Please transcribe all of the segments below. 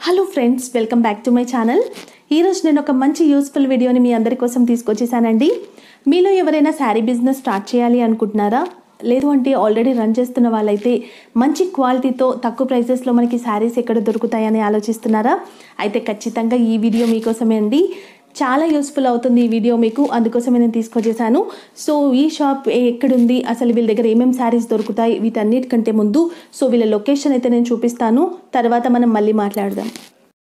Hello friends welcome back to my channel ఈరోజు నేను ఒక మంచి యూస్ఫుల్ వీడియోని మీ అందరి కోసం తీసుకొచ్చేసానండి మీలో ఎవరైనా శారీ బిజినెస్ స్టార్ట్ చేయాలి అనుకుంటున్నారా లేదు అంటే ఆల్రెడీ రన్ చేస్తున్న వాళ్ళైతే మంచి క్వాలిటీతో తక్కువ ప్రైసెస్లో మనకి శారీస్ ఎక్కడ దొరుకుతాయని ఆలోచిస్తున్నారా అయితే ఖచ్చితంగా ఈ వీడియో మీకోసమే అండి చాలా యూస్ఫుల్ అవుతుంది ఈ వీడియో మీకు అందుకోసమే నేను తీసుకొచ్చేసాను సో ఈ షాప్ ఎక్కడుంది అసలు వీళ్ళ దగ్గర ఏమేమి శారీస్ దొరుకుతాయి వీటన్నిటికంటే ముందు సో వీళ్ళ లొకేషన్ అయితే నేను చూపిస్తాను తర్వాత మనం మళ్ళీ మాట్లాడదాం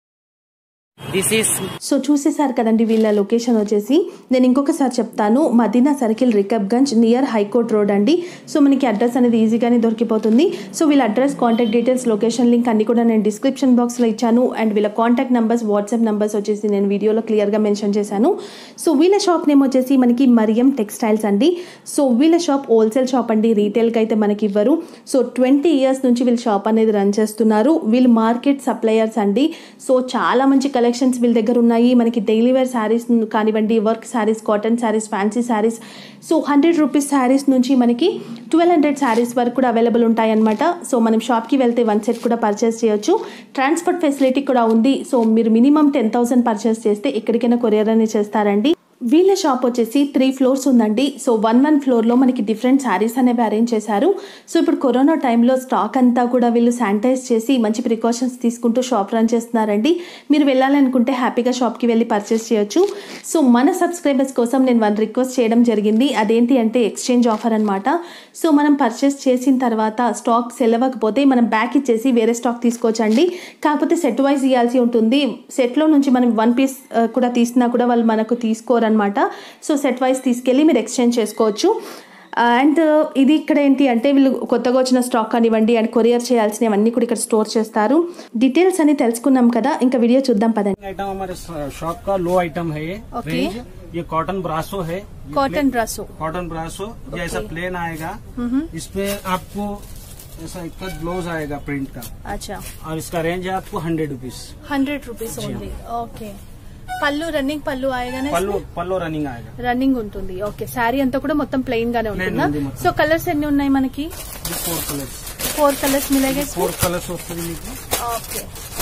This is సో చూసేశారు కదండి వీళ్ళ లొకేషన్ వచ్చేసి నేను ఇంకొకసారి చెప్తాను మదీనా సర్కిల్ రికబ్గంజ్ నియర్ హైకోర్ట్ రోడ్ అండి సో మనకి అడ్రస్ అనేది ఈజీగానే దొరికిపోతుంది సో వీళ్ళ address contact details location link అన్ని కూడా నేను డిస్క్రిప్షన్ బాక్స్లో ఇచ్చాను అండ్ వీళ్ళ కాంటాక్ట్ నెంబర్స్ వాట్సాప్ నెంబర్స్ వచ్చేసి నేను వీడియోలో క్లియర్గా మెన్షన్ చేశాను సో వీళ్ళ షాప్ నేమ్ వచ్చేసి మనకి మరియం టెక్స్టైల్స్ అండి సో వీళ్ళ షాప్ హోల్సేల్ షాప్ అండి రీటైల్కి అయితే మనకి ఇవ్వరు సో ట్వంటీ ఇయర్స్ నుంచి వీళ్ళ షాప్ అనేది రన్ చేస్తున్నారు వీళ్ళు మార్కెట్ సప్లయర్స్ అండి సో చాలా మంచి కలెక్షన్స్ వీళ్ళ దగ్గర ఉన్నాయి మనకి డైలీ వేర్ శారీస్ కానివ్వండి work sarees cotton sarees fancy sarees so hundred rupees sarees నుంచి మనకి ట్వెల్వ్ హండ్రెడ్ శారీస్ వరకు కూడా అవైలబుల్ ఉంటాయన్నమాట సో మనం షాప్కి వెళ్తే వన్ సెట్ కూడా పర్చేస్ చేయొచ్చు ట్రాన్స్పోర్ట్ ఫెసిలిటీ కూడా ఉంది సో మీరు మినిమం టెన్ థౌసండ్ పర్చేస్ చేస్తే ఎక్కడికైనా కొరియర్ అనేది చేస్తారండి వీళ్ళ షాప్ వచ్చేసి త్రీ ఫ్లోర్స్ ఉందండి సో వన్ వన్ ఫ్లోర్లో మనకి డిఫరెంట్ శారీస్ అనేవి అరేంజ్ చేశారు సో ఇప్పుడు కరోనా టైంలో స్టాక్ అంతా కూడా వీళ్ళు శానిటైజ్ చేసి మంచి ప్రికాషన్స్ తీసుకుంటూ షాప్ రన్ చేస్తున్నారండి మీరు వెళ్ళాలనుకుంటే హ్యాపీగా షాప్కి వెళ్ళి పర్చేస్ చేయొచ్చు సో మన సబ్స్క్రైబర్స్ కోసం నేను వన్ రిక్వెస్ట్ చేయడం జరిగింది అదేంటి అంటే ఎక్స్చేంజ్ ఆఫర్ అనమాట సో మనం పర్చేస్ చేసిన తర్వాత స్టాక్ సెల్ అవ్వకపోతే మనం బ్యాక్ ఇచ్చేసి వేరే స్టాక్ తీసుకోవచ్చండి కాకపోతే సెట్ వైజ్ ఇవ్వాల్సి ఉంటుంది సెట్లో నుంచి మనం వన్ పీస్ కూడా తీసినా కూడా వాళ్ళు మనకు తీసుకోరనమాట సో సెట్ వైజ్ తీసుకెళ్ళి మీరు ఎక్స్చేంజ్ చేసుకోవచ్చు అండ్ ఇది ఇక్కడ ఏంటి అంటే వీళ్ళు కొత్తగా వచ్చిన స్టాక్ కానివ్వండి అండ్ కొరియర్ చేయాల్సినవన్నీ కూడా ఇక్కడ స్టోర్ చేస్తారు డీటెయిల్స్ అని తెలుసుకున్నాం కదా ఇంకా వీడియో చూద్దాం పదండి आइटम हमारे शॉप का लो आइटम है ये Okay. रेंज ये कॉटन ब्रासो है ये కాటన్ డ్రెస్ कॉटन ब्रासो ये ऐसा प्लेन आएगा इसपे आपको ऐसा इतना ब्लाउज आएगा प्रिंट का అచ్చా और इसका रेंज है आपको hundred rupees hundred rupees only okay పళ్ళు రన్నింగ్ పళ్ళు ఆయగానే पल्लो पल्लो रनिंग आएगा రన్నింగ్ ఉంటుంది ఓకే శారీ అంతా కూడా మొత్తం ప్లెయిన్ గానే ఉంటుందా ఉంది మొత్తం. సో కలర్స్ ఎన్ని ఉన్నాయి మనకి ये फोर कलर्स ఫోర్ కలర్స్ మిలాగే फोर कलर्स वस्तु మీకు ఓకే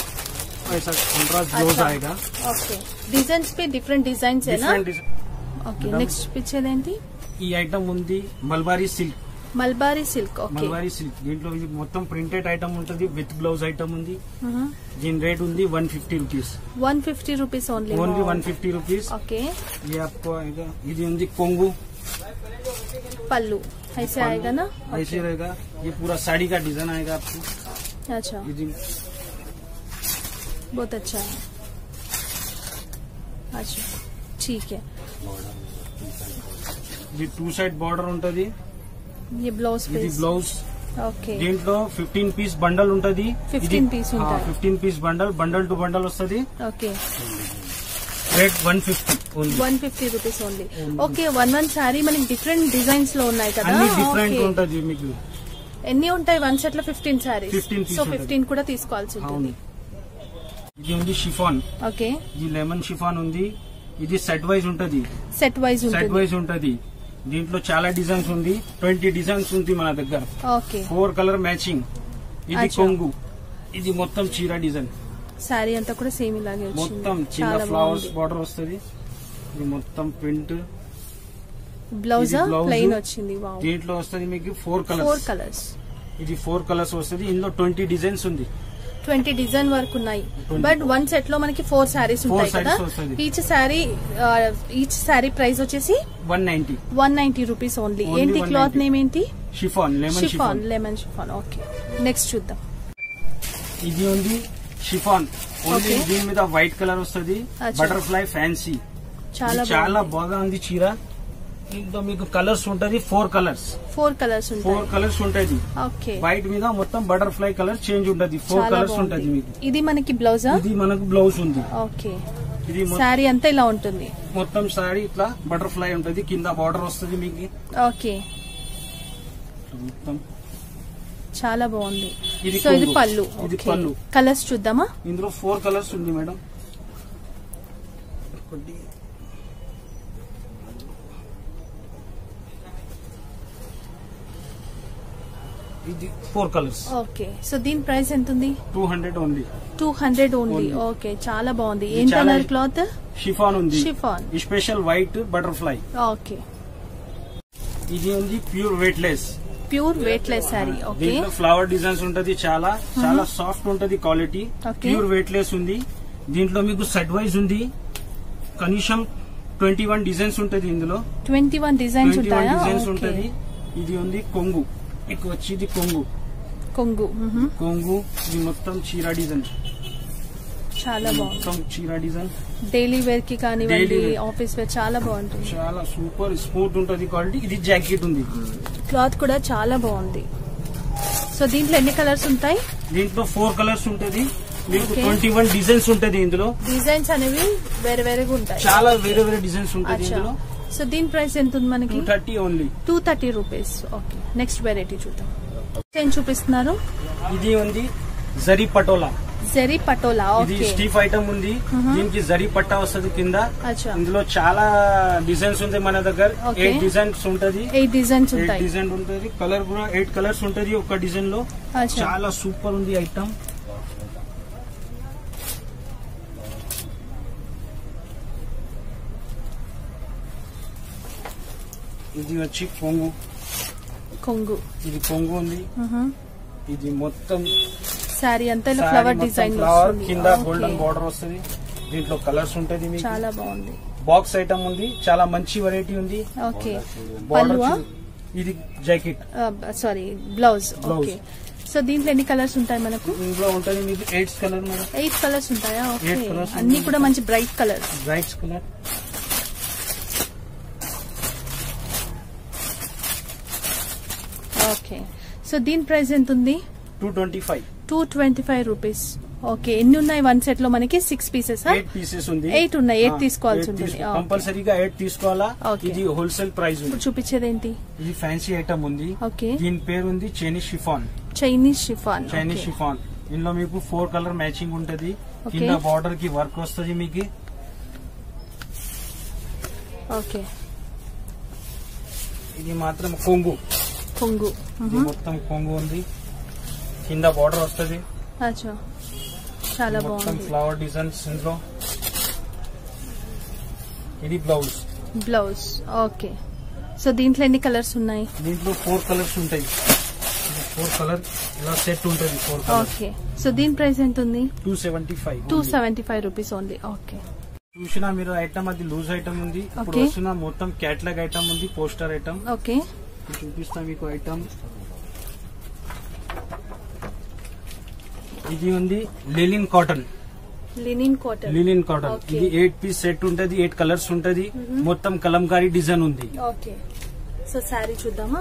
ऐसा कंट्रास्ट ब्लाउज आएगा ఓకే డిజైన్స్ పే డిఫరెంట్ డిజైన్స్ ఏనా డిఫరెంట్ ఓకే నెక్స్ట్ పిక్చర్ ఏంటి ఈ ఐటమ్ ఉంది mulberry silk mulberry silk okay mulberry silk దీంట్లో ఇది మొత్తం ప్రింటెడ్ ఐటమ్ ఉంటుంది విత్ బ్లౌజ్ ఐటమ్ ఉంది దీని రేట్ ఉంది one fifty rupees one fifty rupees only only one fifty rupees okay ये आपको आएगा ఇది ఉంది కొంగు పళ్ళు ऐसे आएगा ना ऐसे रहेगा ये पूरा साड़ी का डिजाइन आएगा आपको अच्छा ఇది बहुत अच्छा है अच्छा ठीक है ఇది టూ సైడ్ బార్డర్ ఉంటది ये ब्लाउज ఇది पीस బ్లౌజ్ ఓకే దీంట్లో ఫిఫ్టీన్ పీస్ బండల్ ఉంటది 15 piece ఉంటాయి. Fifteen piece bundle bundle to bundle వస్తది okay rate one fifty only one fifty rupees only okay one one sari మనకి డిఫరెంట్ డిజైన్స్ లో ఉన్నాయి కదా అన్ని డిఫరెంట్ Okay. ఉంటది మీకు ఎన్ని ఉంటాయి వన్ సెట్ లో ఫిఫ్టీన్ శారీస్ 15 piece సో ఉంటుంది. ఫిఫ్టీన్ కూడా తీసుకోవాల్సి అవును ఉంటుంది ఇది ఉంది షిఫాన్ ఓకే ఇది లెమన్ షిఫాన్ ఉంది ఇది సెట్ వైజ్ ఉంటది సెట్ వైజ్ సెట్ ఉంటుంది వైజ్ ఉంటది దీంట్లో చాలా డిజైన్స్ ఉంది ట్వంటీ డిజైన్స్ ఉంది మన దగ్గర ఓకే ఫోర్ కలర్ మ్యాచింగ్ ఇది అచ్చా. కొంగు ఇది మొత్తం చీర డిజైన్ శారీ అంతా కూడా సేమ్ ఇలాగే వచ్చింది మొత్తం చిన్న చాలా ఫ్లవర్స్ బాగుంది బార్డర్ వస్తుంది ఇది మొత్తం ప్రింట్ బ్లౌజ్ ఇది blouse. ప్లెయిన్ వచ్చింది వావ్ దీంట్లో వస్తుంది మీకు ఫోర్ ఫోర్ కలర్స్ కలర్స్ ఇది ఫోర్ కలర్స్ వస్తుంది ఇందులో ట్వంటీ డిజైన్స్ ఉంది ట్వంటీ డిజైన్ వరకు ఉన్నాయి 20. బట్ వన్ సెట్ లో మనకి ఫోర్ శారీస్ Four ఉంటాయి కదా sarees వస్తది. Each sari each sari price వచ్చేసి one ninety one ninety rupees only Only ఏంటి 190. క్లాత్ నేమ్ ఏంటి chiffon lemon chiffon chiffon lemon chiffon okay next చూద్దాం ఇది ఉంది షిఫాన్ ఓన్లీ Okay. దీని మీద వైట్ కలర్ వస్తుంది అచ్చా. బటర్ఫ్లై ఫ్యాన్సీ చాలా చాలా బాగా ఉంది చీర దీంట్లో మీకు కలర్స్ ఉంటది four colours four colours four ఉంటాయి కలర్స్ ఉంటది ఓకే వైట్ మీద మొత్తం బటర్ఫ్లై కలర్ చేంజ్ ఉంటది ఫోర్ చాలా కలర్స్ ఉంటది బాగుంది మీకు ఇది మనకి బ్లౌజా ఇది మనకు బ్లౌజ్ ఉంది ఓకే ఇది మొ- శారీ అంతా ఇలా ఉంటుంది మొత్తం సారీ ఇట్లా బటర్ఫ్లై ఉంటది కింద బార్డర్ వస్తుంది మీకు ఓకే మొత్తం చాలా బాగుంది ఇది సో ఇది కొంగు. పళ్ళు ఇది ఓకే పళ్ళు. కలర్స్ చూద్దామా ఇందులో ఫోర్ కలర్స్ ఉంది మేడం ఒకటి ఇది ఫోర్ కలర్స్ ఓకే సో దీని ప్రైస్ ఎంత ఉంది two hundred only two hundred only Only. Okay చాలా బాగుంది ఇది ఏం చాలా- కలర్ క్లాత్ షిఫాన్ ఉంది Chiffon. Special white butterfly okay ఇది ఉంది pure weight less pure weight less sari okay దీంట్లో ఫ్లవర్ డిజైన్స్ ఉంటది చాలా చాలా సాఫ్ట్ ఉంటది quality Okay. Pure weight less ఉంది దీంట్లో మీకు సెట్ వైజ్ ఉంది కనీసం ట్వంటీ వన్ డిజైన్స్ ఉంటది ఇందులో twenty one designs twenty one ఉంటాయా డిజైన్స్ ఓకే ఉంటది ఇది ఉంది కొంగు ఎక్కువ వచ్చేది కొంగు కొంగు మ్హూ. కొంగు ఇది మొత్తం చీర డిజైన్ చాలా బాగుంది మొత్తం చీర డిజైన్ డైలీ వేర్ కి కానివ్వండి Daily wear. ఆఫీస్ వేర్ చాలా బాగుంటుంది చాలా సూపర్ స్మూత్ ఉంటది క్వాలిటీ ఇది జాకెట్ ఉంది క్లాత్ కూడా చాలా బాగుంది సో దీంట్లో ఎన్ని కలర్స్ ఉంటాయి దీంట్లో ఫోర్ కలర్స్ ఉంటది మీకు Okay. ట్వంటీ వన్ డిజైన్స్ ఉంటది ఇందులో డిజైన్స్ అనేవి వేరే వేరేగా ఉంటాయి చాలా వేరే వేరే డిజైన్స్ ఉంటది అచ్చా ఇందులో సో దీని ప్రైస్ ఎంత ఉంది మనకి two thirty only two thirty rupees okay next variety చూద్దాం ఏం చూపిస్తున్నారు ఇది ఉంది జరీ పటోలా జెరీ పటోలా ఇది ఓకే స్టీఫ్ ఐటమ్ ఉంది దీనికి జరీ పట్టా వస్తుంది కింద అచ్చా ఇందులో చాలా డిజైన్స్ ఉంటాయి మన దగ్గర Okay. ఎయిట్ డిజైన్స్ ఉంటది ఎయిట్ డిజైన్స్ ఎయిట్ ఉంటాయి డిజైన్ ఉంటది కలర్ కూడా ఎయిట్ కలర్స్ ఉంటది ఒక డిజైన్ లో అచ్చా చాలా సూపర్ ఉంది ఐటమ్ ఇది వచ్చి కొంగు కొంగు ఇది కొంగు ఉంది ఇది మొత్తం శారీ అంతా saree ఫ్లవర్ మొత్తం డిజైన్ flower, కింద Okay. గోల్డెన్ బార్డర్ వస్తుంది దీంట్లో కలర్స్ ఉంటది మీకు చాలా బాగుంది బాక్స్ ఐటమ్ ఉంది చాలా మంచి వెరైటీ ఉంది ఓకే బార్డర్ పల్లువా ఇది jacket sari blouse Blouse. Okay so దీంట్లో ఎన్ని కలర్స్ ఉంటాయి మనకు ఇందులో ఉంటది మీకు eights colour madam eight colours ఉంటాయా ఓకే Eight colours అన్ని కూడా మంచి bright colours brights colour okay so దీని ప్రైస్ ఎంత ఉంది two twenty five two twenty five rupees okay ఎన్ని ఉన్నాయి వన్ సెట్ లో మనకి సిక్స్ పీసెస్ ఎయిట్ పీసెస్ ఉంది Eight ఉన్నాయి, eight ఆ, తీసుకోవాల్సి eight ఉంటుంది. తీసుకో- Okay. కంపల్సరీగా ఎయిట్ తీసుకోవాలా Okay. ఇది హోల్సేల్ ప్రైస్ ఇప్పుడు ఉంది చూపించేది ఏంటి ఇది ఫ్యాన్సీ ఐటమ్ ఉంది ఓకే దీని పేరు ఉంది Chinese chiffon Chinese chiffon Chinese chiffon ఇందులో మీకు ఫోర్ కలర్ మ్యాచింగ్ ఉంటది Okay. కింద బార్డర్ కి వర్క్ వస్తుంది మీకు ఓకే ఇది మాత్రం కొంగు కొంగు ఇది మొత్తం కొంగు ఉంది కింద బార్డర్ వస్తుంది అచ్చా చాలా మొత్తం బాగుంది ఫ్లవర్ డిజైన్స్ ఇందులో ఇది బ్లౌజ్ బ్లౌజ్ ఓకే సో దీంట్లో ఎన్ని కలర్స్ ఉన్నాయి దీంట్లో ఫోర్ కలర్స్ ఉంటాయి ఫోర్ కలర్ ఇలా సెట్ ఉంటుంది ఫోర్ కలర్ ఓకే సో దీని ప్రైస్ ఎంత ఉంది two seventy five two seventy five rupees only okay చూసినా మీరు ఐటమ్ అది లూజ్ ఐటమ్ ఉంది ఇప్పుడు Okay. వస్తున్న మొత్తం క్యాట్లాగ్ ఐటమ్ ఉంది పోస్టర్ ఐటమ్ ఓకే చూపిస్తా మీకు ఐటమ్ ఇది ఉంది linen cotton linen cotton linen cotton Okay. ఇది ఎయిట్ పీస్ సెట్ ఉంటది ఎయిట్ కలర్స్ ఉంటది మొత్తం కలంకారీ డిజైన్ ఉంది ఓకే సో శారీ చూద్దామా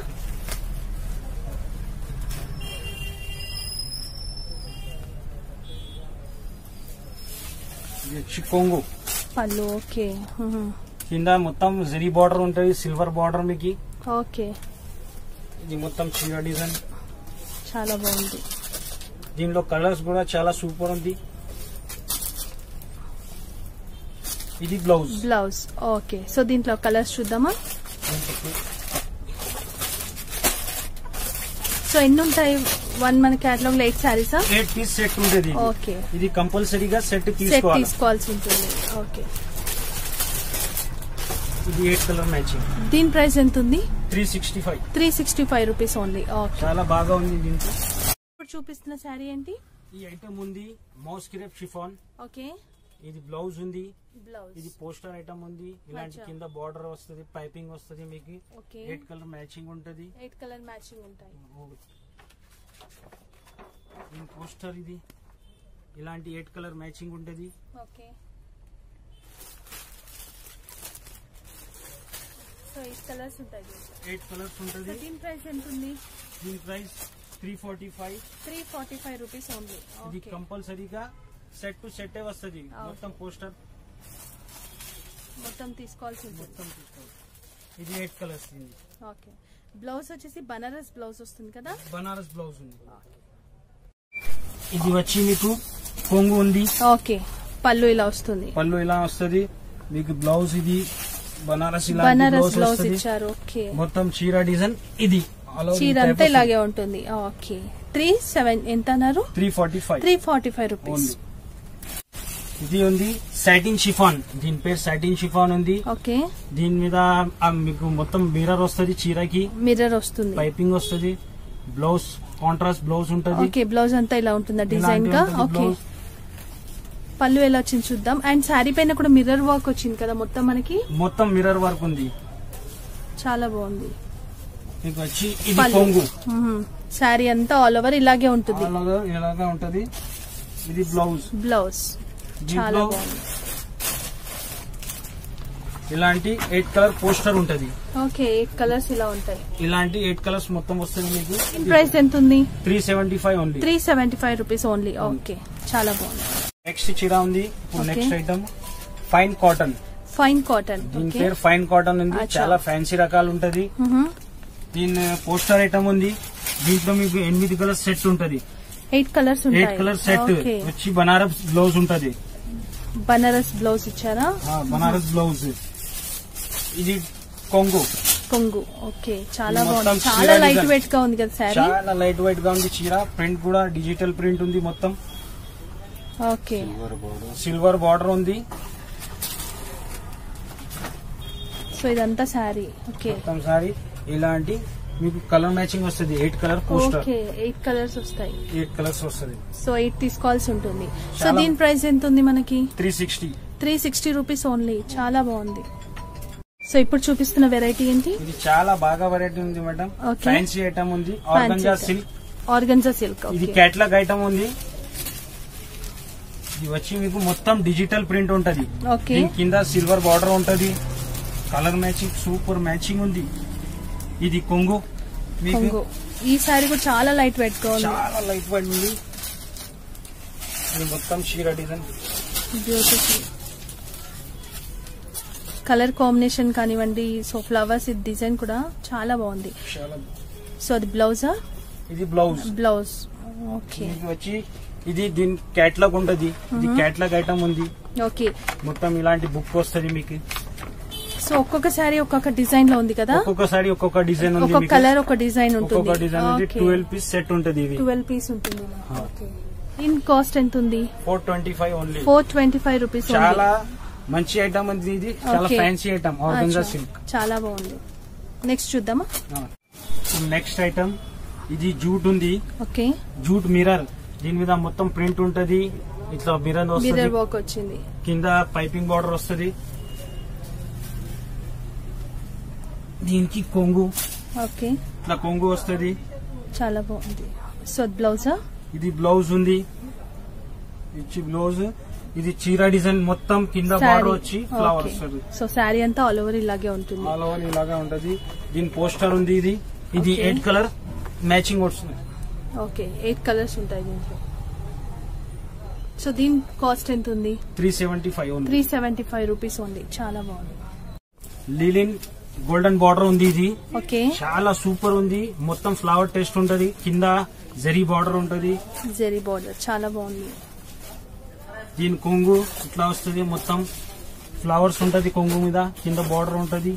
ఇది వచ్చి కొంగు పళ్ళు ఓకే మ్మ్. కింద మొత్తం జరీ బార్డర్ ఉంటది సిల్వర్ బార్డర్ మీకు ఓకే ఇది మొత్తం చీర డిజైన్ చాలా బాగుంది దీనిలో కలర్స్ కూడా చాలా సూపర్ ఉంది ఇది బ్లౌజ్ బ్లౌజ్ ఓకే సో దీంట్లో కలర్స్ చూద్దామా సో ఎన్ని ఉంటాయి వన్ మన క్యాటలాగ్ లో ఎయిట్ శారీసా ఎయిట్ పీస్ సెట్ ఉంటుంది ఇది. ఓకే ఇది కంపల్సరీగా సెట్ సెట్ తీసుకోవాలి తీసుకోవాల్సి ఉంటుంది ఓకే ఇది ఎయిట్ కలర్ మ్యాచింగ్ దీని ప్రైస్ ఎంత ఉంది three sixty five three sixty five rupees only okay చాలా బాగా ఉంది దీంట్లో ఇప్పుడు చూపిస్తున్న శారీ ఏంటి ఈ ఐటమ్ ఉంది మౌస్ క్రేప్ షిఫాన్ ఓకే ఇది బ్లౌజ్ ఉంది బ్లౌజ్ ఇది పోస్టర్ ఐటమ్ ఉంది ఇలాంటి అచ్చా. కింద బార్డర్ వస్తుంది పైపింగ్ వస్తుంది మీకు ఓకే ఎయిట్ కలర్ మ్యాచింగ్ ఉంటది ఎయిట్ కలర్ మ్యాచింగ్ ఉంటాయి దీని పోస్టర్ ఇది ఇలాంటి ఎయిట్ కలర్ మ్యాచింగ్ ఉంటది ఓకే సో ఎయిట్ కలర్స్ ఉంటాయి దీంట్లో. ఎయిట్ కలర్స్ సో ఉంటది దీని ప్రైస్ ఎంత ఉంది దీని price three forty five three forty five rupees only ఇది ఓకే కంపల్సరీగా సెట్ టు సెట్ వస్తుంది ఆ, మొత్తం పోస్టర్ మొత్తం తీసుకోవాల్సి ఉంటుంది మొత్తం తీసుకోవాలి ఇది ఎయిట్ కలర్స్ ఇది ఓకే బ్లౌజ్ వచ్చేసి బనారస్ బ్లౌజ్ వస్తుంది కదా బనారస్ బ్లౌజ్ ఉంది ఇది వచ్చి మీకు కొంగు ఉంది ఓకే పళ్ళు ఇలా వస్తుంది పళ్ళు ఇలా వస్తుంది మీకు బ్లౌజ్ ఇది బనారస్ ఇలా బనారస్ బ్లౌజ్ బ్లౌజ్ వస్తుంది ఇచ్చారు ఓకే మొత్తం చీర డిజైన్ ఇది చీర అంతా ఇలాగే ఉంటుంది ఓకే త్రీ సెవెన్ ఎంత అన్నారు three forty five three forty five rupees only ఇది ఉంది సాటిన్ షిఫాన్ దీని పేరు సాటిన్ షిఫాన్ ఉంది ఓకే దీని మీద ఆ మీకు మొత్తం మిర్రర్ వస్తుంది చీరకి మిర్రర్ వస్తుంది పైపింగ్ వస్తుంది బ్లౌజ్ కాంట్రాస్ట్ బ్లౌజ్ ఉంటది ఓకే బ్లౌజ్ అంతా ఇలా ఉంటుందా డిజైన్ ఇలాంటి గా ఉంటది ఓకే blouse. పళ్ళు ఎలా వచ్చింది చూద్దాం అండ్ శారీ పైన కూడా మిర్రర్ వర్క్ వచ్చింది కదా మొత్తం మనకి మొత్తం మిర్రర్ వర్క్ ఉంది చాలా బాగుంది మీకు వచ్చి ఇది పళ్ళు. కొంగు శారీ అంతా ఆల్ ఓవర్ ఇలాగే ఉంటుంది అలాగా ఇలాగా ఉంటది ఇది బ్లౌజ్ బ్లౌజ్ చాలా దీంట్లో బాగుంది ఇలాంటి ఎయిట్ కలర్ పోస్టర్ ఉంటది ఓకే ఎయిట్ కలర్స్ ఇలా ఉంటాయి ఇలాంటి ఎయిట్ కలర్స్ మొత్తం వస్తుంది మీకు దీని ప్రైస్ ఎంత ఉంది three seventy five only three seventy five rupees only okay చాలా బాగుంది నెక్స్ట్ చీర ఉంది ఇప్పుడు Okay. Next item fine cotton fine cotton దీని ఓకే పేరు ఫైన్ కాటన్ ఉంది అచ్చా. చాలా ఫ్యాన్సీ రకాలు ఉంటది దీని పోస్టర్ ఐటమ్ ఉంది దీంట్లో మీకు ఎనిమిది కలర్ సెట్ ఉంటది eight colours eight colour set okay వచ్చి బనారస్ బ్లౌజ్ ఉంటది బనారస్ బ్లౌజ్ ఇచ్చారా ఆ, బనారస్ బ్లౌజ్ ఇది కొంగు కొంగు ఓకే చాలా ఇది మొత్తం బాగుంది చీర చాలా లైట్ design. వెయిట్ గా ఉంది కదా శారీ చాలా లైట్ వెయిట్ గా ఉంది చీర ప్రింట్ కూడా డిజిటల్ ప్రింట్ ఉంది మొత్తం ఓకే సిల్వర్ బార్డర్ ఉంది సో ఇదంతా శారీ ఓకే మొత్తం సారీ ఇలాంటి మీకు కలర్ మ్యాచింగ్ వస్తుంది eight colour poster okay eight colours వస్తాయి ఎయిట్ కలర్స్ వస్తుంది సో ఎయిట్ తీసుకోవాల్సి ఉంటుంది సో చాలా- దీని ప్రైస్ ఎంత ఉంది మనకి three sixty three sixty rupees only చాలా బాగుంది సో ఇప్పుడు చూపిస్తున్న వెరైటీ ఏంటి ఇది చాలా బాగా వెరైటీ ఉంది మేడం Okay. ఫ్యాన్సీ ఐటమ్ ఉంది organza Fancy silk organza silk ఇది ఓకే క్యాట్లాగ్ ఐటమ్ ఉంది ఇది వచ్చి మీకు మొత్తం డిజిటల్ ప్రింట్ ఉంటది ఓకే దీని కింద సిల్వర్ బార్డర్ ఉంటది కలర్ మ్యాచింగ్ సూపర్ మ్యాచింగ్ ఉంది ఇది కొంగు మీకు కొంగు ఈ శారీ కూడా చాలా లైట్ వెయిట్ గా ఉంది చాలా లైట్ వెయిట్ ఉంది ఇది మొత్తం చీర డిజైన్ బ్యూటిఫుల్ కలర్ కాంబినేషన్ కానివ్వండి సో ఫ్లవర్స్ ఇది డిజైన్ కూడా చాలా బాగుంది చాలా సో అది బ్లౌజా ఇది బ్లౌజ్ బ్లౌజ్ ఓకే ఇది వచ్చి ఇది దీని క్యాట్లాగ్ ఉంటది ఇది క్యాట్లాగ్ ఐటమ్ ఉంది ఓకే మొత్తం ఇలాంటి బుక్ వస్తది మీకు సో ఒక్కొక్క శారీ ఒక్కొక్క డిజైన్ లో ఉంది కదా ఒక్కొక్కసారి ఒక్కొక్క డిజైన్ ఉంది ఒక్కొక్క మీకు. కలర్ ఒక డిజైన్ ఒక్కొక్క ఉంటుంది డిజైన్ ఉంది ట్వెల్వ్ పీస్ సెట్ ఉంటది ఇది ట్వెల్వ్ పీస్ ఉంటుంది ఆ. ఓకే ఇన్ కాస్ట్ ఎంత ఉంది four twenty five only four twenty five rupees చాలా మంచి ఐటమ్ ఉంది ఇది చాలా Okay. Fancy item organza silk చాలా బాగుంది నెక్స్ట్ చూద్దామా నెక్స్ట్ ఐటమ్ ఇది జూట్ ఉంది ఓకే జూట్ మిర్రర్ దీని మీద మొత్తం ప్రింట్ ఉంటది ఇట్లా మిర్రర్ వస్తుంది మిర్రర్ వర్క్ వచ్చింది కింద పైపింగ్ బార్డర్ వస్తుంది దీనికి కొంగు ఓకే ఇట్లా కొంగు వస్తుంది చాలా బాగుంది సో బ్లౌజా ఇది బ్లౌజ్ ఉంది ఇచ్చి బ్లౌజ్ ఇది చీర డిజైన్ మొత్తం కింద బార్డర్ వచ్చి ఫ్లవర్ వస్తుంది సో శారీ అంతా ఆల్ ఓవర్ ఇలాగే ఉంటుంది ఆల్ ఓవర్ ఇలాగా ఉంటది దీని పోస్టర్ ఉంది ఇది ఇది Okay. ఎయిట్ కలర్ మ్యాచింగ్ వస్తుంది ఓకే ఎయిట్ కలర్స్ ఉంటాయి దీంట్లో సో దీని కాస్ట్ ఎంత ఉంది త్రీ సెవెంటీ ఫైవ్ ఉంది త్రీ సెవెంటీ ఫైవ్ రూపీస్ ఉంది చాలా బాగుంది లీలిన్ గోల్డెన్ బార్డర్ ఉంది ఇది ఓకే చాలా సూపర్ ఉంది మొత్తం ఫ్లవర్ టేస్ట్ ఉంటది కింద జరీ బార్డర్ ఉంటది జెరీ బార్డర్ చాలా బాగుంది దీని కొంగు ఇట్లా వస్తుంది మొత్తం ఫ్లవర్స్ ఉంటది కొంగు మీద కింద బార్డర్ ఉంటది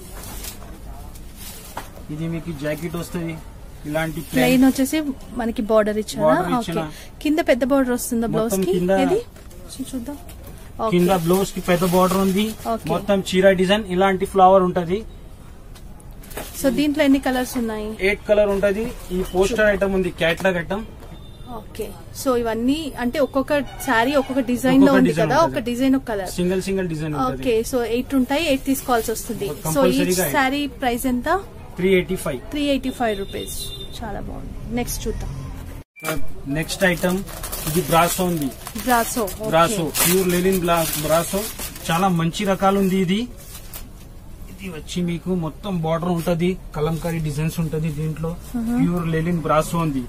ఇది మీకు జాకెట్ వస్తుంది ఇలాంటి plain ప్లెయిన్ వచ్చేసి మనకి బార్డర్ ఇచ్చారా Border ఓకే ఇచ్చిన. కింద పెద్ద బార్డర్ వస్తుందా బ్లౌజ్ మొత్తం కి కింద- ఇది చూ- చూద్దాం కింద ఓకే బ్లౌజ్ కి పెద్ద బార్డర్ ఉంది Okay. మొత్తం చీర డిజైన్ ఇలాంటి ఫ్లవర్ ఉంటది సో దీంట్లో ఎన్ని కలర్స్ ఉన్నాయి ఎయిట్ కలర్ ఉంటది ఈ పోస్టర్ ఐటమ్ ఉంది క్యాట్లాగ్ ఐటమ్ ఓకే సో ఇవన్నీ అంటే ఒక్కొక్క శారీ ఒక్కొక్క డిజైన్ లో ఒక్కొక్క ఉంది design కదా ఉంటుంది. ఒక డిజైన్ ఒక కలర్ సింగిల్ సింగిల్ డిజైన్ ఉంటది ఓకే సో ఎయిట్ ఉంటాయి ఎయిట్ తీసుకోవాల్సి వస్తుంది సో Compulsory ఈ గా eight. శారీ ప్రైస్ ఎంత three eighty five three eighty five rupees చాలా బాగుంది నెక్స్ట్ చూద్దాం నెక్స్ట్ ఐటమ్ ఇది బ్రాసో ఉంది brasso brasso pure linen brasso చాలా మంచి రకాలు ఉంది ఇది ఇది వచ్చి మీకు మొత్తం బార్డర్ ఉంటది కలంకారీ డిజైన్స్ ఉంటది దీంట్లో ప్యూర్ లెలిన్ బ్రాసో ఉంది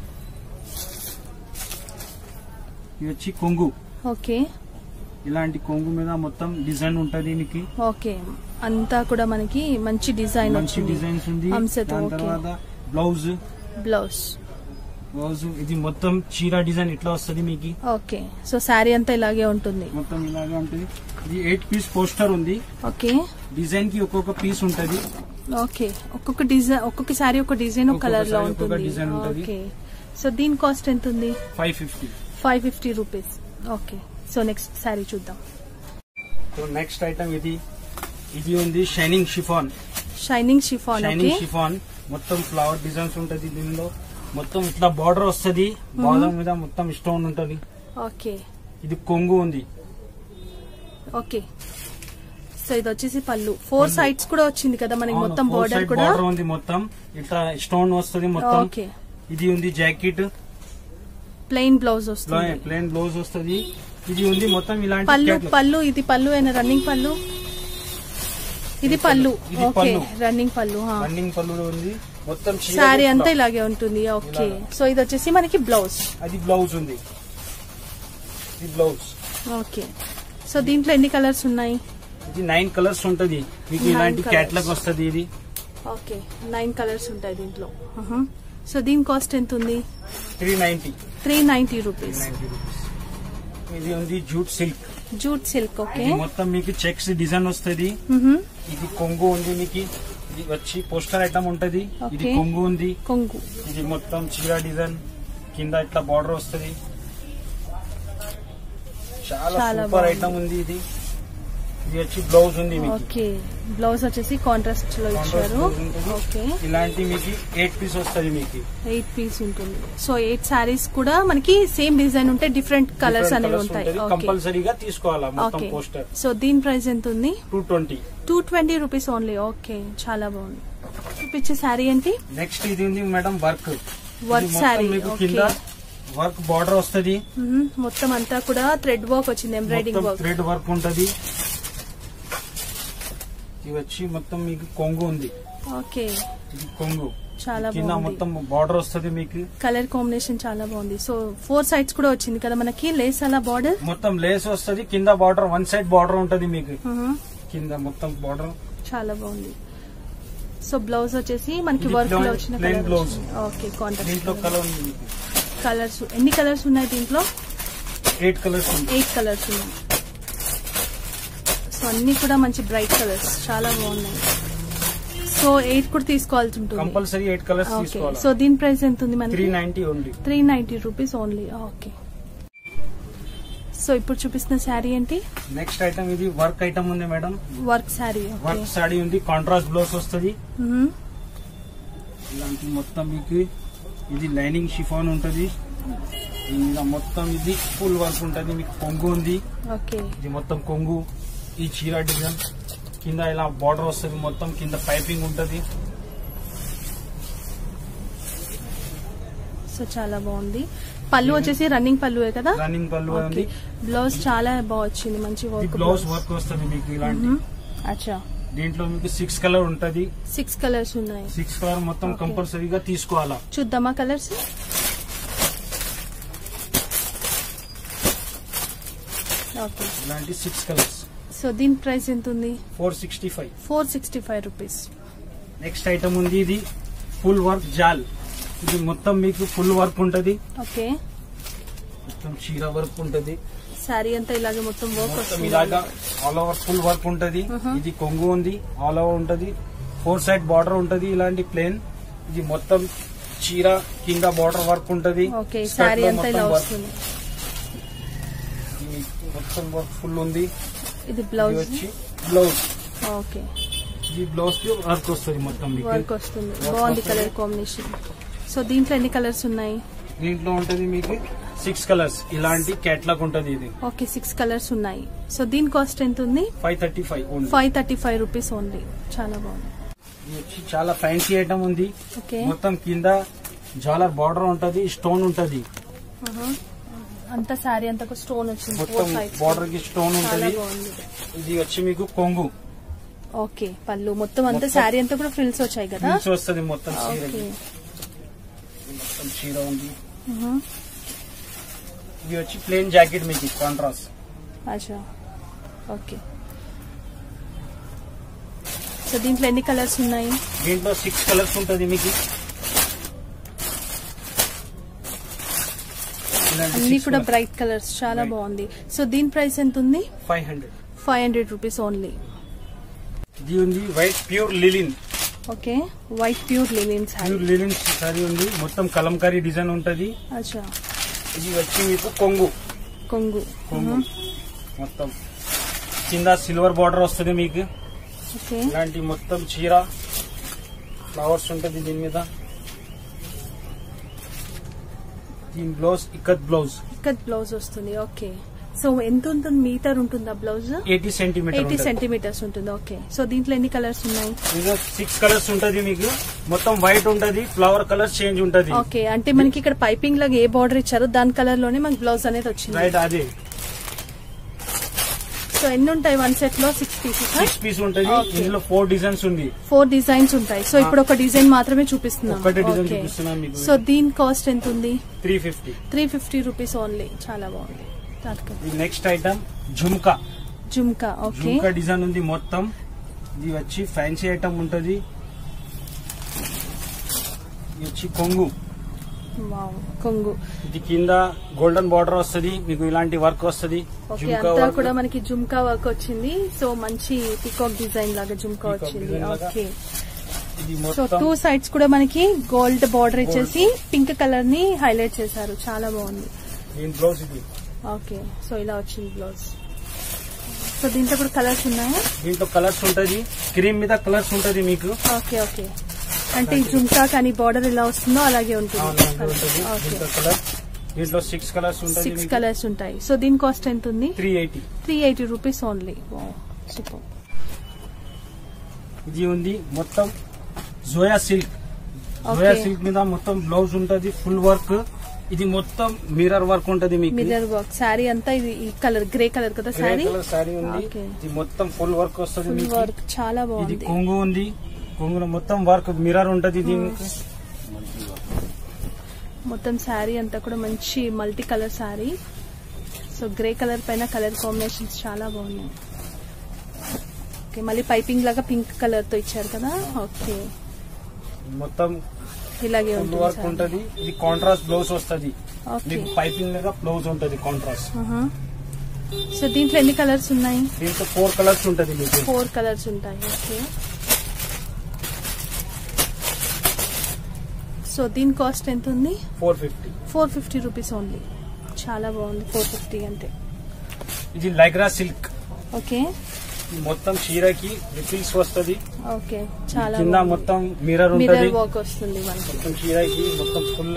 ఇది వచ్చి కొంగు ఓకే ఇలాంటి కొంగు మీద మొత్తం డిజైన్ ఉంటది మీకు ఓకే అంతా కూడా మనకి మంచి డిజైన్ మంచి వచ్చింది డిజైన్స్ ఉంది అంశతో, దాని okay. తర్వాత బ్లౌజ్ బ్లౌజ్ బ్లౌజ్ ఇది మొత్తం చీర డిజైన్ ఇట్లా వస్తది మీకు ఓకే సో శారీ అంతా ఇలాగే ఉంటుంది మొత్తం ఇలాగే ఉంటుంది ఇది ఎయిట్ పీస్ పోస్టర్ ఉంది ఓకే డిజైన్ కి ఒక్కొక్క పీస్ ఉంటది ఓకే ఒక్కొక్క డిజైన్ ఒక్కొక్క శారీ ఒక డిజైన్ ఒక ఒక్కొక్క కలర్ లో saree ఒక్కొక్క ఉంటుంది design ఉంటది. ఓకే సో దీని కాస్ట్ ఎంత ఉంది five fifty five fifty rupees okay so next sari చూద్దాం సో నెక్స్ట్ ఐటమ్ ఇది ఇది ఉంది shining chiffon shining chiffon okay shining chiffon మొత్తం ఫ్లవర్ డిజైన్స్ ఉంటది దీనిలో మొత్తం ఇట్లా బార్డర్ వస్తది బాదం మీద మొత్తం స్టోన్ ఉంటది ఓకే ఇది కొంగు ఉంది ఓకే సో ఇది వచ్చేసి పళ్ళు ఫోర్ సైడ్స్ కూడా వచ్చింది కదా మనకి మొత్తం బార్డర్ కూడా బార్డర్ ఉంది మొత్తం ఇట్లా స్టోన్ వస్తది మొత్తం ఓకే ఇది ఉంది జాకెట్ ప్లెయిన్ బ్లౌజ్ వస్తుంది ప్లేన్ బ్లౌజ్ వస్తది ఇది ఉంది మొత్తం ఇలాంటి పళ్ళు catalog. పళ్ళు ఇది పళ్ళు అయినా రన్నింగ్ పళ్ళు ఇది పళ్ళు ఇది ఓకే పళ్ళు. రన్నింగ్ పళ్ళు రన్నింగ్ పళ్ళు ఉంది మొత్తం చీర శారీ ఇట్లా. అంతా ఇలాగే ఉంటుంది ఓకే ఇలాగా. సో ఇది వచ్చేసి మనకి బ్లౌజ్ అది బ్లౌజ్ ఉంది ఇది బ్లౌజ్ ఓకే సో దీంట్లో ఎన్ని కలర్స్ ఉన్నాయి ఇది నైన్ కలర్స్ ఉంటది మీకు Nine ఇలాంటి colours. క్యాట్లాగ్ వస్తది ఇది ఓకే నైన్ కలర్స్ ఉంటాయి దీంట్లో uh-huh. సో దీని కాస్ట్ ఎంత ఉంది three ninety three ninety rupees ninety rupees ఇది ఉంది jute silk jute silk okay ఇది మొత్తం మీకు చెక్స్ డిజైన్ వస్తది ఇది కొంగు ఉంది మీకు ఇది వచ్చి పోస్టర్ ఐటమ్ ఉంటది ఇది Okay. కొంగు ఉంది కొంగు ఇది మొత్తం చీర డిజైన్ కింద ఇట్లా బార్డర్ వస్తది చాలా చాలా సూపర్ బాగుంది. ఐటమ్ ఉంది ఇది ఇది వచ్చి బ్లౌజ్ ఉంది మీకు ఓకే బ్లౌజ్ వచ్చేసి కాంట్రాస్ట్ లో Contrast ఇచ్చారు blouse ఉంటుంది. ఓకే ఇలాంటి మీకు ఎయిట్ పీస్ వస్తది మీకు ఎయిట్ పీస్ ఉంటుంది సో ఎయిట్ సారీస్ కూడా మనకి సేమ్ డిజైన్ ఉంటే డిఫరెంట్ కలర్స్ అనేవి ఉంటాయి ఓకే కంపల్సరీగా తీసుకోవాలా మొత్తం ఓకే పోస్టర్ సో దీని ప్రైస్ ఎంత ఉంది two twenty two twenty rupees only okay చాలా బాగుంది చూపించే శారీ ఏంటి నెక్స్ట్ ఇది ఉంది మేడం వర్క్ వర్క్ శారీ మీకు ఓకే కింద వర్క్ బార్డర్ వస్తది మ్మ్. మొత్తం అంతా కూడా థ్రెడ్ వర్క్ వచ్చింది ఎంబ్రాయిడింగ్ మొత్తం వర్క్ థ్రెడ్ వర్క్ ఉంటది ఇది వచ్చి మొత్తం మీకు కొంగు ఉంది ఓకే ఇది కొంగు చాలా కింద బాగుంది మొత్తం బార్డర్ వస్తది మీకు కలర్ కాంబినేషన్ చాలా బాగుంది సో ఫోర్ సైడ్స్ కూడా వచ్చింది కదా మనకి లేస్ అలా బార్డర్ మొత్తం లేస్ వస్తది కింద బార్డర్ వన్ సైడ్ బార్డర్ ఉంటది మీకు కింద మొత్తం బార్డర్ చాలా బాగుంది సో బ్లౌజ్ వచ్చేసి మనకి ఇది వర్క్ లో plain- వచ్చిన plain కలర్ blouse. ఓకే దీంట్లో కాంట్రాక్ట్ కలర్ ఉంది మీకు కలర్స్ ఎన్ని కలర్స్ ఉన్నాయి దీంట్లో ఎయిట్ కలర్స్ ఉంది ఎయిట్ కలర్స్ ఉన్నాయి సో అన్ని కూడా మంచి బ్రైట్ కలర్స్ చాలా బాగున్నాయి సో ఎయిట్ కూడా తీసుకోవాల్సి ఉంటుంది కంపల్సరీ ఎయిట్ కలర్స్ ఓకే తీసుకోవాలి సో దీని ప్రైస్ ఎంత ఉంది త్రీ మనకి నైన్టీ ఉంది three ninety rupees only okay so ఇప్పుడు చూపిస్తున్న శారీ ఏంటి నెక్స్ట్ ఐటమ్ ఇది వర్క్ ఐటమ్ ఉంది madam work sari okay work sari ఉంది కాంట్రాస్ట్ బ్లౌజ్ వస్తది ఇలాంటి మొత్తం మీకు ఇది లైనింగ్ షిఫాన్ ఉంటది ఇంకా మొత్తం ఇది ఫుల్ వర్క్ ఉంటది మీకు కొంగు ఉంది ఓకే ఇది మొత్తం కొంగు ఈ చీర డిజైన్ కింద ఇలా బార్డర్ వస్తుంది మొత్తం కింద పైపింగ్ ఉంటది సో చాలా బాగుంది పళ్ళు వచ్చేసి రన్నింగ్ పళ్ళువే కదా రన్నింగ్ పళ్ళు ఓకే ఉంది బ్లౌజ్ చాలా బాగా వచ్చింది మంచి ఇది వర్క్ బ్లౌజ్ వర్క్ వస్తుంది మీకు ఇలాంటి అచ్చా దీంట్లో మీకు సిక్స్ కలర్ ఉంటది సిక్స్ కలర్స్ ఉన్నాయి సిక్స్ కలర్ మొత్తం Okay. కంపల్సరీగా తీసుకోవాలా చూద్దామా కలర్స్ ఓకే ఇలాంటి సిక్స్ కలర్స్ సో దీని ప్రైస్ ఎంత ఉంది four sixty five four sixty five rupees next item ఉంది ఇది ఫుల్ వర్క్ జాల్ ఇది మొత్తం మీకు ఫుల్ వర్క్ ఉంటది ఓకే మొత్తం చీర వర్క్ ఉంటది శారీ అంతా ఇలాగే మొత్తం వర్క్ మొత్తం వస్తుంది ఇలాగా ఆల్ ఓవర్ ఫుల్ వర్క్ ఉంటది Uh-huh. ఇది కొంగు ఉంది ఆల్ ఓవర్ ఉంటది ఫోర్ సైడ్ బార్డర్ ఉంటది ఇలాంటి ప్లేన్ ఇది మొత్తం చీర కింద బార్డర్ వర్క్ ఉంటది ఓకే Skirt శారీ లో అంతా మొత్తం ఇలా work. వస్తుంది ఇది మొత్తం వర్క్ ఫుల్ ఉంది ఇది ఇది బ్లౌజ్ వచ్చి బ్లౌజ్ ఓకే ఈ బ్లౌజ్ కి వర్క్ వస్తుంది మొత్తం మీకు వర్క్ వస్తుంది Work బాగుంది వస్తుంది. కలర్ కాంబినేషన్ సో దీంట్లో ఎన్ని కలర్స్ ఉన్నాయి దీంట్లో ఉంటది మీకు సిక్స్ కలర్స్ ఇలాంటి కేటలాగ్ ఉంటది ఇది ఓకే సిక్స్ కలర్స్ ఉన్నాయి సో దీని కాస్ట్ ఎంత ఉంది ఫైవ్ థర్టీ ఫైవ్ ఉంది five thirty five rupees only చాలా బాగుంది ఇది వచ్చి చాలా ఫ్యాన్సీ ఐటమ్ ఉంది ఓకే మొత్తం కింద జాలర్ బార్డర్ ఉంటది స్టోన్ ఉంటది ఆహా. అంతా శారీ అంతా స్టోన్ వచ్చింది మొత్తం ఫోర్ సైడ్స్ బార్డర్ కి స్టోన్ చాలా ఉంటది బాగుంది ఇది వచ్చి మీకు కొంగు ఓకే పళ్ళు మొత్తం అంతా మొత్తం- శారీ అంతా కూడా ఫ్రిల్స్ వచ్చాయి కదా నుంచి వస్తుంది మొత్తం చీరకి ఓకే మొత్తం చీర ఉంది ఆహా. ఇది వచ్చి ప్లేన్ జాకెట్ మీకు కాంట్రాస్ట్ అచ్చా ఓకే సో దీంట్లో ఎన్ని కలర్స్ ఉన్నాయి దీంట్లో సిక్స్ కలర్స్ ఉంటది మీకు అన్ని కూడా బ్రైట్ కలర్స్ చాలా Bright. బాగుంది సో దీని ప్రైస్ ఎంత ఉంది five hundred five hundred rupees only ఇది ఉంది white pure linen okay white pure linen sari pure linen sari ఉంది మొత్తం కలంకారీ డిజైన్ ఉంటది అచ్చా ఇది వచ్చి మీకు కొంగు కొంగు కొంగు మొత్తం కింద సిల్వర్ బార్డర్ వస్తుంది మీకు ఓకే ఇలాంటి మొత్తం చీర ఫ్లవర్స్ ఉంటది దీని మీద దీని బ్లౌజ్ ఇక్కత్ బ్లౌజ్ ఇక్కడ బ్లౌజ్ వస్తుంది ఓకే సో ఎంత ఉంటుంది మీటర్ ఉంటుందా blouse eighty centimetre eighty centimetres ఉంటుంది ఓకే సో దీంట్లో ఎన్ని కలర్స్ ఉన్నాయి ఇది సిక్స్ కలర్స్ ఉంటది మీకు మొత్తం వైట్ ఉంటది ఫ్లవర్ కలర్ చేంజ్ ఉంటది ఓకే అంటే మనకి ఇక్కడ పైపింగ్ లాగా ఏ బార్డర్ ఇచ్చారో దాని కలర్ లోనే మనకి బ్లౌజ్ అనేది వచ్చింది రైట్ అదే సో ఎన్ని ఉంటాయి వన్ సెట్ లో సిక్స్ పీసెస్ సిక్స్ పీస్ ఉంటది Okay. ఇందులో ఫోర్ డిజైన్స్ ఉంది ఫోర్ డిజైన్స్ ఉంటాయి సో ఇప్పుడు ఒక డిజైన్ మాత్రమే చూపిస్తున్నాం ఒక్కటే డిజైన్ ఓకే చూపిస్తున్నాను మీకు సో దీని కాస్ట్ ఎంత ఉంది three fifty three fifty rupees only చాలా బాగుంది తాత్కాల్. ఇది next item jhumka jhumka okay jhumka design ఉంది మొత్తం ఇది వచ్చి ఫ్యాన్సీ ఐటమ్ ఉంటది ఇది వచ్చి కొంగు వావ్, కొంగు ఇది కింద గోల్డెన్ బార్డర్ వస్తది మీకు ఇలాంటి వర్క్ వస్తది ఓకే జుమ్కా అంతా వర్క్ కూడా మనకి జుమ్కా వర్క్ వచ్చింది సో మంచి పికాక్ డిజైన్ లాగా జుమ్కా Peacock వచ్చింది design లాగా. ఓకే ఇది సో మొత్తం టూ సైడ్స్ కూడా మనకి గోల్డ్ బార్డర్ ఇచ్చేసి పింక్ కలర్ ని హైలైట్ చేశారు చాలా బాగుంది దీని బ్లౌజ్ ఇది ఓకే సో ఇలా వచ్చింది బ్లౌజ్ సో దీంట్లో కూడా కలర్స్ ఉన్నాయా దీంట్లో కలర్స్ ఉంటది క్రీమ్ మీద కలర్స్ ఉంటది మీకు ఓకే ఓకే అంటే ఈ జుమ్కా కానీ బార్డర్ ఎలా వస్తుందో అలాగే ఉంటుంది అవును, ఉంటది ఓకే దీంట్లో కలర్ దీంట్లో సిక్స్ కలర్స్ ఉంటది సిక్స్ కలర్స్ ఉంటాయి సో దీని కాస్ట్ ఎంత ఉంది three eighty three eighty rupees only super ఇది ఉంది మొత్తం జోయా సిల్క్ జోయా Okay. సిల్క్ మీద మొత్తం బ్లౌజ్ ఉంటది ఫుల్ వర్క్ ఇది మొత్తం మిర్రర్ వర్క్ ఉంటది మీకు మిర్రర్ వర్క్ శారీ అంతా ఇది ఈ కలర్ గ్రే కలర్ కదా గ్రే శారీ కలర్ సారీ ఉంది Okay. ఇది మొత్తం ఫుల్ వర్క్ వస్తుంది ఫుల్ మీకు వర్క్ చాలా ఇది బాగుంది కొంగు ఉంది కొంగులో మొత్తం వర్క్ మిర్రర్ ఉంటది దీనికి మొత్తం శారీ అంతా కూడా మంచి multi colour sari so grey colour పైన కలర్ కాంబినేషన్స్ చాలా బాగున్నాయి ఓకే మళ్ళీ పైపింగ్ లాగా పింక్ కలర్ తో ఇచ్చారు కదా ఓకే మొత్తం ఇలాగే ఫుల్ ఉంటుంది వర్క్ saree. ఉంటది ఇది కాంట్రాస్ట్ బ్లౌజ్ వస్తది ఓకే మీకు పైపింగ్ లాగా బ్లౌజ్ ఉంటది కాంట్రాస్ట్ ఆహా. సో దీంట్లో ఎన్ని కలర్స్ ఉన్నాయి దీంట్లో ఫోర్ కలర్స్ ఉంటది మీకు ఫోర్ కలర్స్ ఉంటాయి ఓకే సో దీని కాస్ట్ ఎంత ఉంది four fifty four fifty rupees only చాలా బాగుంది ఫోర్ ఫిఫ్టీ అంటే ఇది లైగ్రా సిల్క్ ఓకే మొత్తం చీరకి రిఫిల్స్ వస్తది ఓకే చాలా కింద బాగుంది. మొత్తం మిర్రర్ ఉంటది మిర్రర్ వర్క్ వస్తుంది మనకి మొత్తం చీరకి మొత్తం ఫుల్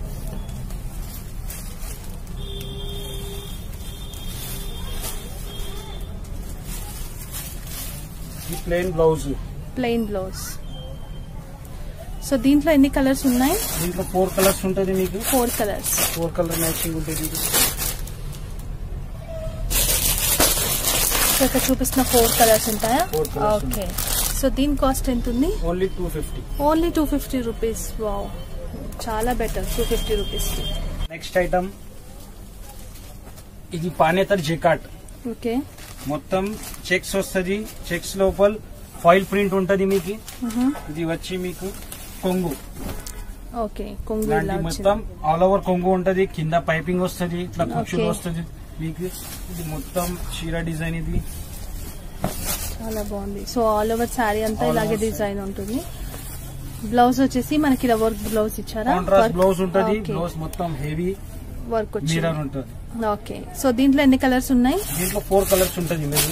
ఈ plain blouse plain blouse so దీంట్లో ఎన్ని కలర్స్ ఉన్నాయి దీంట్లో ఫోర్ కలర్స్ ఉంటది మీకు four colours four colour matching ఉంటుంది ఇది. సో ఇక్కడ చూపిస్తున్న ఫోర్ కలర్స్ ఉంటాయా Four colours ఓకే సో దీని కాస్ట్ ఎంత ఉంది only two fifty only two fifty rupees wow చాలా better two fifty rupees next item ఇది పానేతర్ జెకాట్ ఓకే మొత్తం చెక్స్ వస్తది చెక్స్ లోపల ఫాయిల్ ప్రింట్ ఉంటది మీకు ఇది వచ్చి మీకు కొంగు ఓకే కొంగు ఇలాంటి ఇలా మొత్తం వచ్చింది ఆల్ ఓవర్ కొంగు ఉంటది కింద పైపింగ్ వస్తది ఇట్లా కుర్చీలు Okay. వస్తది మీకు ఇది మొత్తం చీర డిజైన్ ఇది చాలా బాగుంది సో ఆల్ ఓవర్ శారీ అంతా All ఇలాగే over డిజైన్ ఉంటుంది బ్లౌజ్ వచ్చేసి మనకి ఇలా వర్క్ బ్లౌజ్ ఇచ్చారా కాంట్రాస్ట్ బ్లౌజ్ ఉంటది ఓకే. బ్లౌజ్ మొత్తం హెవీ వర్క్ మిర్రర్ వచ్చింది ఉంటది ఓకే సో దీంట్లో ఎన్ని కలర్స్ ఉన్నాయి దీంట్లో ఫోర్ కలర్స్ ఉంటది మీరు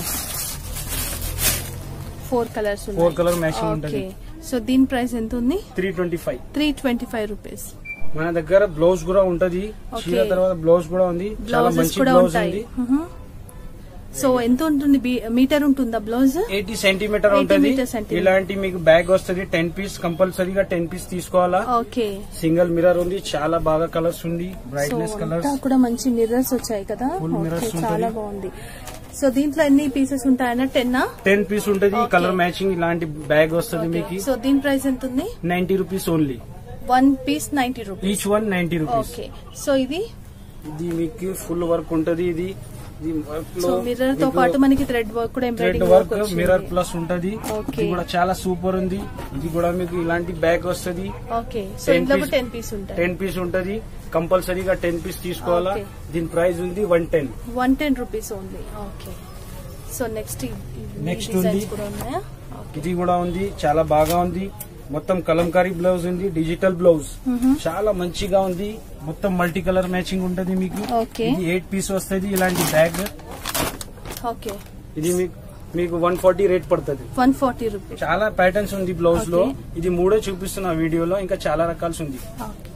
four colours Four colour matching ఉంటది. సో దీని ప్రైస్ ఎంత ఉంది three twenty five three twenty five rupees మన దగ్గర బ్లౌజ్ కూడా ఉంటది Okay. చీర తర్వాత బ్లౌజ్ కూడా ఉంది చాలా బ్లౌజెస్ మంచి కూడా బ్లౌజ్ ఉంటాయి ఉంది సో ఎంత ఉంటుంది బీ- మీటర్ ఉంటుందా బ్లౌజ్ ఎయిటీ సెంటీమీటర్ 80 ఉంటది meter centimeter. ఇలాంటి మీకు బ్యాగ్ వస్తుంది టెన్ పీస్ కంపల్సరీగా టెన్ పీస్ తీసుకోవాలా ఓకే సింగిల్ మిర్రర్ ఉంది చాలా బాగా కలర్స్ ఉంది సో బ్రైట్నెస్ అంతా కలర్స్ కూడా మంచి మిర్రర్స్ వచ్చాయి కదా Full ఓకే mirrors చాలా ఉంటుంది. బాగుంది సో దీంట్లో ఎన్ని పీసెస్ ఉంటాయన్న టెన్ టెన్ పీస్ ఉంటది Okay. కలర్ మ్యాచింగ్ ఇలాంటి బ్యాగ్ వస్తుంది మీకు సో దీని ప్రైస్ ఎంత ఉంది ninety rupees only one piece ninety rupees each one ninety rupees okay so ఇది ఇది మీకు ఫుల్ వర్క్ ఉంటది ఇది ఇది వర్క్ సో లో మిర్రర్ తో పాటు మనకి థ్రెడ్ వర్క్ కూడా thread embroidering work work mirror plus ఉంటది Okay. ఇది కూడా చాలా సూపర్ ఉంది ఇది కూడా మీకు ఇలాంటి బ్యాగ్ వస్తది ఓకే సో 10 ఇందులో piece- టెన్ పీస్ ఉంటాయి టెన్ పీస్ ఉంటది కంపల్సరీగా టెన్ పీస్ తీసుకోవాలా Okay. దీని ప్రైస్ ఉంది one ten one ten rupees only okay so next Next designs ఉంది. కూడా ఉన్నాయా ఓకే ఇది కూడా ఉంది చాలా బాగా ఉంది మొత్తం కలంకారీ బ్లౌజ్ ఉంది డిజిటల్ బ్లౌజ్ చాలా మంచిగా ఉంది మొత్తం మల్టీ కలర్ మ్యాచింగ్ ఉంటది మీకు ఓకే ఇది ఎయిట్ పీస్ వస్తుంది ఇలాంటి బ్యాగ్ ఓకే ఇది మీకు మీకు వన్ ఫార్టీ రేట్ పడుతుంది వన్ ఫార్టీ రూపీస్ చాలా ప్యాటర్న్స్ ఉంది బ్లౌజ్ లో Okay. ఇది మూడే చూపిస్తున్నా వీడియోలో ఇంకా చాలా రకాల్స్ ఉంది ఓకే